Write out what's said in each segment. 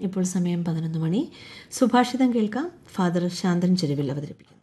ഇപ്പോൾ സമയം പതിനൊന്ന് മണി സുഭാഷിതം കേൾക്കാം ഫാദർ ശാന്തൻ ചെരുവിൽ അവതരിപ്പിക്കുന്നു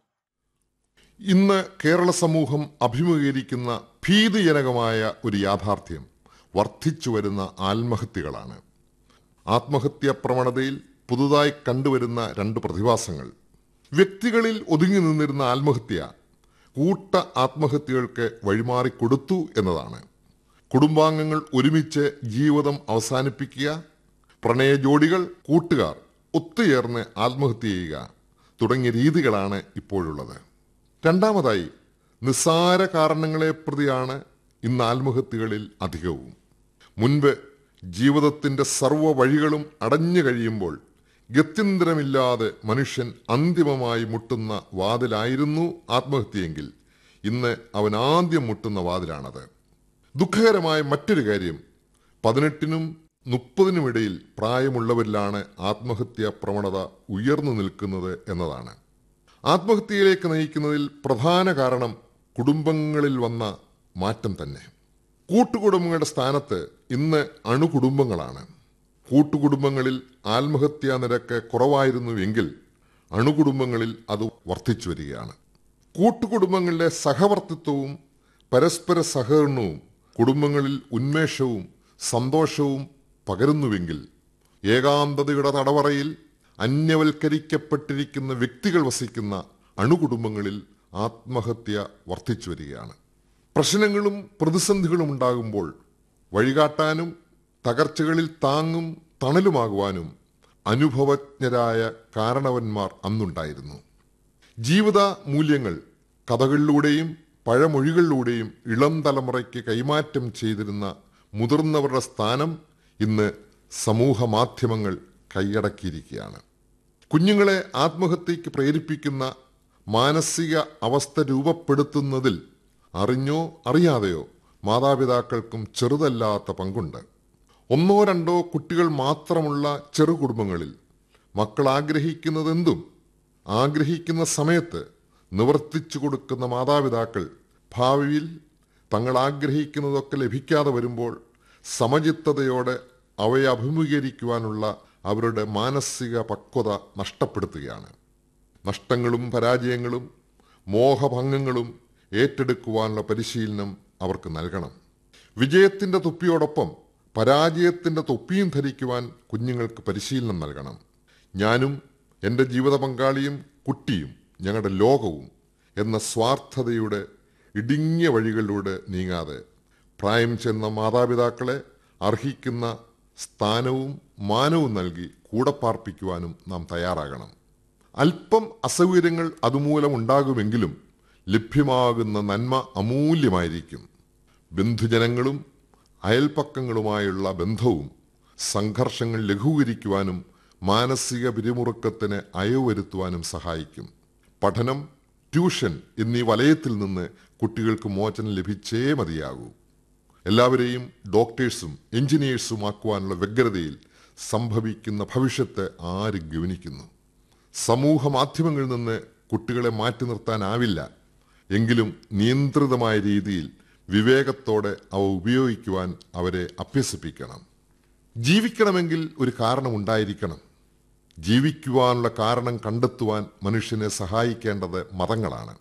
ഇന്ന് കേരള സമൂഹം അഭിമുഖീകരിക്കുന്ന ഭീതിജനകമായ ഒരു യാഥാർത്ഥ്യം വർദ്ധിച്ചു വരുന്ന ആത്മഹത്യകളാണ് ആത്മഹത്യാ പ്രവണതയിൽ പുതുതായി കണ്ടുവരുന്ന രണ്ട് പ്രതിഭാസങ്ങൾ വ്യക്തികളിൽ ഒതുങ്ങി നിന്നിരുന്ന ആത്മഹത്യ കൂട്ട ആത്മഹത്യകൾക്ക് വഴിമാറിക്കൊടുത്തു എന്നതാണ് കുടുംബാംഗങ്ങൾ ഒരുമിച്ച് ജീവിതം അവസാനിപ്പിക്കുക പ്രണയ ജോഡികൾ കൂട്ടുകാർ ഒത്തുചേർന്ന് ആത്മഹത്യ ചെയ്യുക തുടങ്ങിയ രീതികളാണ് ഇപ്പോഴുള്ളത് രണ്ടാമതായി നിസ്സാര കാരണങ്ങളെ പ്രതിയാണ് ഇന്ന് ആത്മഹത്യകളിൽ അധികവും മുൻപ് ജീവിതത്തിന്റെ സർവ്വ വഴികളും അടഞ്ഞു കഴിയുമ്പോൾ ഗത്യന്തരമില്ലാതെ മനുഷ്യൻ അന്തിമമായി മുട്ടുന്ന വാതിലായിരുന്നു ആത്മഹത്യയെങ്കിൽ ഇന്ന് അവൻ ആദ്യം മുട്ടുന്ന വാതിലാണത് ദുഃഖകരമായ മറ്റൊരു കാര്യം പതിനെട്ടിനും മുപ്പതിനുമിടയിൽ പ്രായമുള്ളവരിലാണ് ആത്മഹത്യാ പ്രവണത ഉയർന്നു നിൽക്കുന്നത് എന്നതാണ് ആത്മഹത്യയിലേക്ക് നയിക്കുന്നതിൽ പ്രധാന കാരണം കുടുംബങ്ങളിൽ വന്ന മാറ്റം തന്നെ കൂട്ടുകുടുംബങ്ങളുടെ സ്ഥാനത്ത് ഇന്ന് അണുകുടുംബങ്ങളാണ് കൂട്ടുകുടുംബങ്ങളിൽ ആത്മഹത്യാ നിരക്ക് കുറവായിരുന്നുവെങ്കിൽ അണുകുടുംബങ്ങളിൽ അത് വർദ്ധിച്ചു വരികയാണ് കൂട്ടുകുടുംബങ്ങളിലെ സഹവർത്തിത്വവും പരസ്പര സഹകരണവും കുടുംബങ്ങളിൽ ഉന്മേഷവും സന്തോഷവും പകരുന്നുവെങ്കിൽ ഏകാന്തതയുടെ തടവറയിൽ അന്യവൽക്കരിക്കപ്പെട്ടിരിക്കുന്ന വ്യക്തികൾ വസിക്കുന്ന അണുകുടുംബങ്ങളിൽ ആത്മഹത്യ വർദ്ധിച്ചു വരികയാണ് പ്രശ്നങ്ങളും പ്രതിസന്ധികളും ഉണ്ടാകുമ്പോൾ വഴികാട്ടാനും തകർച്ചകളിൽ താങ്ങും തണലുമാകുവാനും അനുഭവജ്ഞരായ കാരണവന്മാർ അന്നുണ്ടായിരുന്നു ജീവിത മൂല്യങ്ങൾ കഥകളിലൂടെയും പഴമൊഴികളിലൂടെയും ഇളം തലമുറയ്ക്ക് കൈമാറ്റം ചെയ്തിരുന്ന മുതിർന്നവരുടെ സ്ഥാനം ഇന്ന് സമൂഹ മാധ്യമങ്ങൾ കൈയടക്കിയിരിക്കുകയാണ് കുഞ്ഞുങ്ങളെ ആത്മഹത്യക്ക് പ്രേരിപ്പിക്കുന്ന മാനസിക അവസ്ഥ രൂപപ്പെടുത്തുന്നതിൽ അറിഞ്ഞോ അറിയാതെയോ മാതാപിതാക്കൾക്കും ചെറുതല്ലാത്ത പങ്കുണ്ട് ഒന്നോ രണ്ടോ കുട്ടികൾ മാത്രമുള്ള ചെറു കുടുംബങ്ങളിൽ മക്കൾ ആഗ്രഹിക്കുന്നതെന്തും ആഗ്രഹിക്കുന്ന സമയത്ത് നിവർത്തിച്ചു കൊടുക്കുന്ന മാതാപിതാക്കൾ ഭാവിയിൽ തങ്ങൾ ആഗ്രഹിക്കുന്നതൊക്കെ ലഭിക്കാതെ വരുമ്പോൾ സമചിത്തതയോടെ അവയെ അഭിമുഖീകരിക്കുവാനുള്ള അവരുടെ മാനസിക പക്വത നഷ്ടപ്പെടുത്തുകയാണ് നഷ്ടങ്ങളും പരാജയങ്ങളും മോഹഭംഗങ്ങളും ഏറ്റെടുക്കുവാനുള്ള പരിശീലനം അവർക്ക് നൽകണം വിജയത്തിന്റെ തൊപ്പിയോടൊപ്പം പരാജയത്തിന്റെ തൊപ്പിയും ധരിക്കുവാൻ കുഞ്ഞുങ്ങൾക്ക് പരിശീലനം നൽകണം ഞാനും എൻ്റെ ജീവിത പങ്കാളിയും കുട്ടിയും ഞങ്ങളുടെ ലോകവും എന്ന സ്വാർത്ഥതയുടെ ഇടുങ്ങിയ വഴികളിലൂടെ നീങ്ങാതെ പ്രായം ചെന്ന മാതാപിതാക്കളെ അർഹിക്കുന്ന സ്ഥാനവും മാനവും നൽകി കൂടെ പാർപ്പിക്കുവാനും നാം തയ്യാറാകണം അല്പം അസൗകര്യങ്ങൾ അതുമൂലം ഉണ്ടാകുമെങ്കിലും ലഭ്യമാകുന്ന നന്മ അമൂല്യമായിരിക്കും ബന്ധുജനങ്ങളും അയൽപ്പക്കങ്ങളുമായുള്ള ബന്ധവും സംഘർഷങ്ങൾ ലഘൂകരിക്കുവാനും മാനസിക പിരിമുറുക്കത്തിന് അയവ് വരുത്തുവാനും സഹായിക്കും പഠനം ട്യൂഷൻ എന്നീ വലയത്തിൽ നിന്ന് കുട്ടികൾക്ക് മോചനം ലഭിച്ചേ മതിയാകൂ എല്ലാവരെയും ഡോക്ടേഴ്സും എഞ്ചിനീയേഴ്സും ആക്കുവാനുള്ള വ്യഗ്രതയിൽ സംഭവിക്കുന്ന ഭവിഷ്യത്ത് ആര് ഗവനിക്കുന്നു സമൂഹ മാധ്യമങ്ങളിൽ നിന്ന് കുട്ടികളെ മാറ്റി നിർത്താനാവില്ല എങ്കിലും നിയന്ത്രിതമായ രീതിയിൽ വിവേകത്തോടെ അവ ഉപയോഗിക്കുവാൻ അവരെ അഭ്യസിപ്പിക്കണം ജീവിക്കണമെങ്കിൽ ഒരു കാരണം ഉണ്ടായിരിക്കണം ജീവിക്കുവാനുള്ള കാരണം കണ്ടെത്തുവാൻ മനുഷ്യനെ സഹായിക്കേണ്ടത് മതങ്ങളാണ്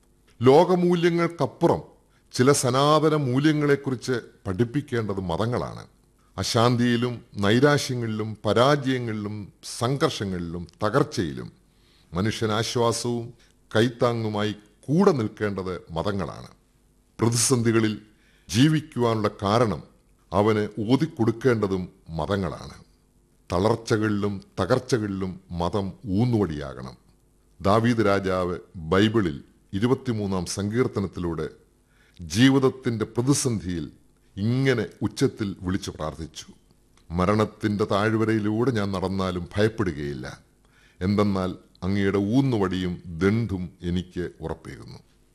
ലോകമൂല്യങ്ങൾക്കപ്പുറം ചില സനാതന മൂല്യങ്ങളെക്കുറിച്ച് പഠിപ്പിക്കേണ്ടത് മതങ്ങളാണ് അശാന്തിയിലും നൈരാശ്യങ്ങളിലും പരാജയങ്ങളിലും സംഘർഷങ്ങളിലും തകർച്ചയിലും മനുഷ്യനാശ്വാസവും കൈത്താങ്ങുമായി കൂടെ നിൽക്കേണ്ടത് മതങ്ങളാണ് പ്രതിസന്ധികളിൽ ജീവിക്കുവാനുള്ള കാരണം അവന് ഊതിക്കൊടുക്കേണ്ടതും മതങ്ങളാണ് തളർച്ചകളിലും തകർച്ചകളിലും മതം ഊന്നുവടിയാകണം ദാവീദ് രാജാവ് ബൈബിളിൽ ഇരുപത്തിമൂന്നാം സങ്കീർത്തനത്തിലൂടെ ജീവിതത്തിന്റെ പ്രതിസന്ധിയിൽ ഇങ്ങനെ ഉച്ചത്തിൽ വിളിച്ചു പ്രാർത്ഥിച്ചു മരണത്തിന്റെ താഴ്വരയിലൂടെ ഞാൻ നടന്നാലും ഭയപ്പെടുകയില്ല എന്തെന്നാൽ അങ്ങയുടെ ഊന്നുവടിയും ദണ്ഡും എനിക്ക് ഉറപ്പേകുന്നു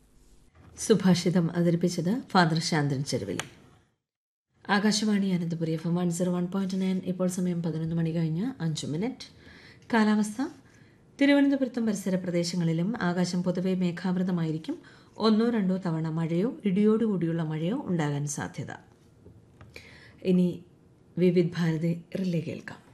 സുഭാഷിതം അവതരിപ്പിച്ചത് ഫാദർ ശാന്തൻ ചെരുവിൽ Akashvani Ananthapuri F M one zero one point nine ഇപ്പോൾ സമയം പതിനൊന്ന് മണി കഴിഞ്ഞ് അഞ്ച് മിനിറ്റ് കാലാവസ്ഥ തിരുവനന്തപുരത്തും പരിസര പ്രദേശങ്ങളിലും ആകാശം പൊതുവെ മേഘാവൃതമായിരിക്കും ഒന്നോ രണ്ടോ തവണ മഴയോ ഇടിയോടുകൂടിയുള്ള മഴയോ ഉണ്ടാകാൻ സാധ്യത ഇനി വിവിധ് ഭാരതി റിലേ കേൾക്കാം